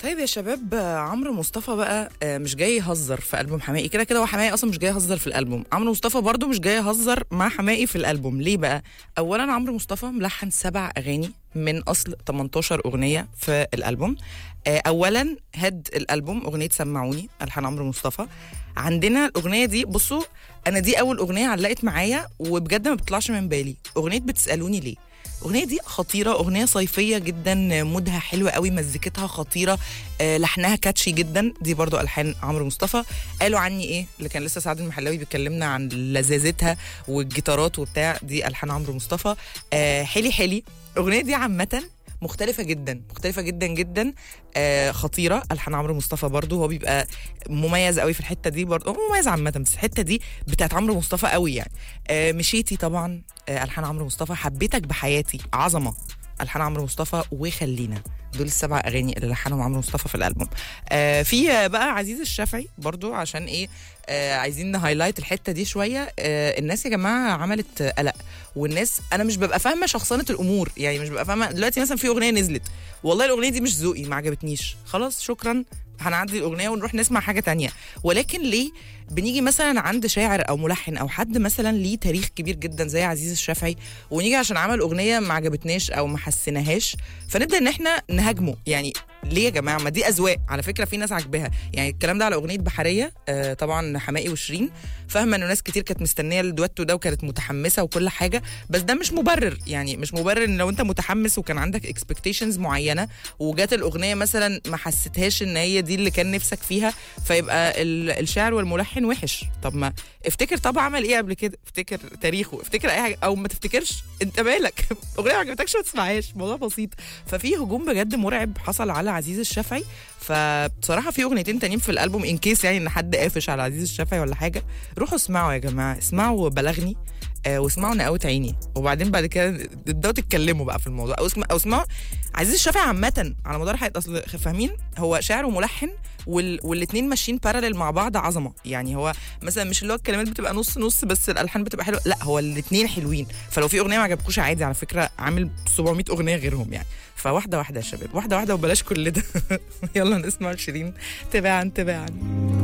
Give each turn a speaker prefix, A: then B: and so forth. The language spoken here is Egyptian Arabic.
A: طيب يا شباب آه، عمرو مصطفى بقى آه، مش جاي يهزر في ألبوم حماقي كده كده هو حماقي أصلا مش جاي يهزر في الألبوم عمرو مصطفى برضو مش جاي يهزر مع حماقي في الألبوم ليه بقى أولا عمرو مصطفى ملحن سبع أغاني من أصل 18 أغنية في الألبوم آه، أولا هد الألبوم أغنية سمعوني ألحان عمرو مصطفى عندنا الأغنية دي بصوا أنا دي أول أغنية علقت معايا وبجد ما بتطلعش من بالي أغنية بتسألوني ليه الاغنيه دي خطيره اغنيه صيفيه جدا مودها حلو قوي مزيكتها خطيره آه، لحنها كاتشي جدا دي برضو الحان عمرو مصطفى قالوا عني ايه اللي كان لسه سعد المحلاوي بيكلمنا عن لذاذتها والجيتارات وبتاع دي الحان عمرو مصطفى آه، حلي حلي الاغنيه دي عامه مختلفة جدا مختلفة جدا جدا آه خطيرة ألحان عمرو مصطفى برضو هو بيبقى مميز قوي في الحتة دي برضو هو مميز عامة بس الحتة دي بتاعت عمرو مصطفى قوي يعني آه مشيتي طبعا آه ألحان عمرو مصطفى حبيتك بحياتي عظمة ألحان عمرو مصطفى وخلينا دول السبع اغاني اللي لحنهم عمرو مصطفى في الالبوم آه في آه، بقى عزيز الشافعي برضو عشان ايه آه عايزين نهايلايت الحته دي شويه آه الناس يا جماعه عملت آه، قلق والناس انا مش ببقى فاهمه شخصنه الامور يعني مش ببقى فاهمه دلوقتي مثلا في اغنيه نزلت والله الاغنيه دي مش ذوقي ما عجبتنيش خلاص شكرا هنعدي الاغنيه ونروح نسمع حاجه تانية ولكن ليه بنيجي مثلا عند شاعر او ملحن او حد مثلا ليه تاريخ كبير جدا زي عزيز الشافعي ونيجي عشان عمل اغنيه ما عجبتناش او ما حسيناهاش فنبدا ان احنا نهاجمه يعني ليه يا جماعه ما دي اذواق على فكره في ناس عاجباها يعني الكلام ده على اغنيه بحريه آه طبعا حماقي وشيرين فاهمه انه ناس كتير كانت مستنيه الدويتو ده وكانت متحمسه وكل حاجه بس ده مش مبرر يعني مش مبرر ان لو انت متحمس وكان عندك اكسبكتيشنز معينه وجات الاغنيه مثلا ما حسيتهاش ان هي دي اللي كان نفسك فيها فيبقى ال- الشاعر والملحن وحش طب ما افتكر طب عمل ايه قبل كده افتكر تاريخه افتكر اي حاجه او ما تفتكرش انت مالك اغنيه ما عجبتكش ما تسمعهاش الموضوع بسيط ففي هجوم بجد مرعب حصل على عزيز الشافعي فبصراحه في اغنيتين تانيين في الالبوم ان كيس يعني ان حد قافش على عزيز الشافعي ولا حاجه روحوا اسمعوا يا جماعه اسمعوا بلغني آه واسمعوا نقاوة عيني وبعدين بعد كده تبداوا تتكلموا بقى في الموضوع او اسمع او اسمعوا عزيز الشافعي عامة على مدار حياته اصل فاهمين هو شاعر وملحن وال... والاتنين ماشيين باراليل مع بعض عظمه يعني هو مثلا مش اللي هو الكلمات بتبقى نص نص بس الالحان بتبقى حلوه لا هو الاتنين حلوين فلو في اغنيه ما عجبكوش عادي على فكره عامل 700 اغنيه غيرهم يعني فواحده واحده يا شباب واحده واحده وبلاش كل ده يلا نسمع شيرين تباعا تباعا